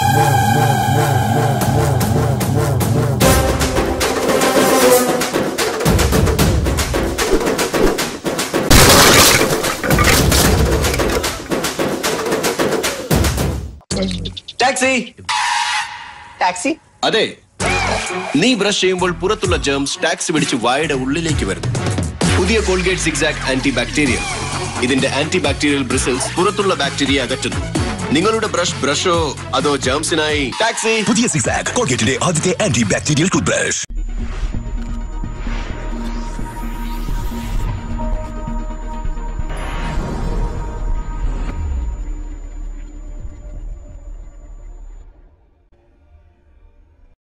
taxi taxi അതെ നീ brush ചെയ്യുമ്പോൾ പുറത്തുള്ള ജേംസ് ടാക്സി പിടിച്ച് വായുടെ ഉള്ളിലേക്ക് വരുന്നു പുതിയ കോൾഗേറ്റ് സിക്സാക് ആന്റി ബാക്ടീരിയൽ ഇതിന്റെ ആന്റി ബാക്ടീരിയൽ ബ്രിസിൽസ് പുറത്തുള്ള ബാക്ടീരിയ അകറ്റുന്നു നിങ്ങളുടെ ബ്രഷ് ബ്രഷോ അതോ ജേംസിനായി ടാക്സി പുതിയ സിക്സാക് കോൾഗേറ്റിന്റെ ആദ്യത്തെ ആന്റി ബാക്ടീരിയൽ ടൂത്ത് ബ്രഷ്